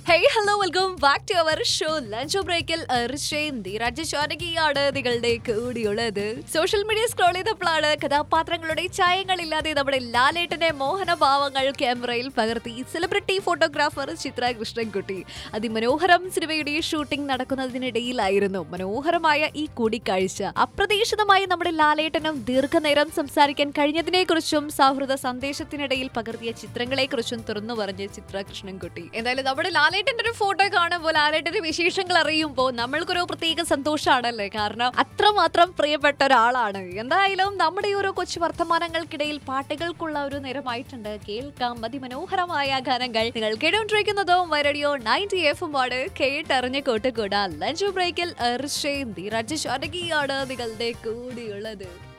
hey hello welcome back to our show lunch ബ്രേക്കിൽ ഋഷയും ധീരാജ് ശാനകിയാണ് നിങ്ങളുടെ കൂടിയുള്ളത് സോഷ്യൽ മീഡിയ സ്ക്രോൾ ചെയ്തപ്പോഴാണ് കഥാപാത്രങ്ങളുടെ ചായങ്ങളില്ലാതെ നമ്മുടെ ലാലേട്ടന്റെ മോഹനഭാവങ്ങൾ ക്യാമറയിൽ പകർത്തി സെലിബ്രിറ്റി ഫോട്ടോഗ്രാഫർ ചിത്ര കൃഷ്ണൻകുട്ടി അതിമനോഹരം സിനിമയുടെ ഷൂട്ടിംഗ് നടക്കുന്നതിനിടയിലായിരുന്നു മനോഹരമായ ഈ കൂടിക്കാഴ്ച അപ്രതീക്ഷിതമായി നമ്മുടെ ലാലേട്ടനും ദീർഘനേരം സംസാരിക്കാൻ കഴിഞ്ഞതിനെ കുറിച്ചും സൗഹൃദ സന്ദേശത്തിനിടയിൽ പകർത്തിയ ചിത്രങ്ങളെ കുറിച്ചും തുറന്നു പറഞ്ഞ ചിത്ര കൃഷ്ണൻകുട്ടി എന്തായാലും നമ്മുടെ ലാലേട്ടന്റെ ഒരു ഫോട്ടോ കാണുമ്പോൾ ലാലേട്ടന്റെ വിശേഷങ്ങൾ അറിയുമ്പോൾ നമ്മൾക്കൊരു പ്രത്യേക സന്തോഷമാണല്ലേ കാരണം അത്രമാത്രം പ്രിയപ്പെട്ട ഒരാളാണ് എന്തായാലും നമ്മുടെ ഈ ഓരോ കൊച്ചു വർത്തമാനങ്ങൾക്കിടയിൽ പാട്ടുകൾക്കുള്ള ഒരു നേരമായിട്ടുണ്ട് കേൾക്കാം അതിമനോഹരമായ ഗാനങ്ങൾ നിങ്ങൾ കേട്ടോണ്ടിരിക്കുന്നതും വരടിയോ നയൻറ്റി എഫും ആണ് കേട്ടറിഞ്ഞ് കൂട്ടുകൂടാ ലഞ്ച് ബ്രേക്കിൽ ഋഷയും ധീരാജ് ശാനകിയാണ് നിങ്ങളുടെ കൂടിയുള്ളത്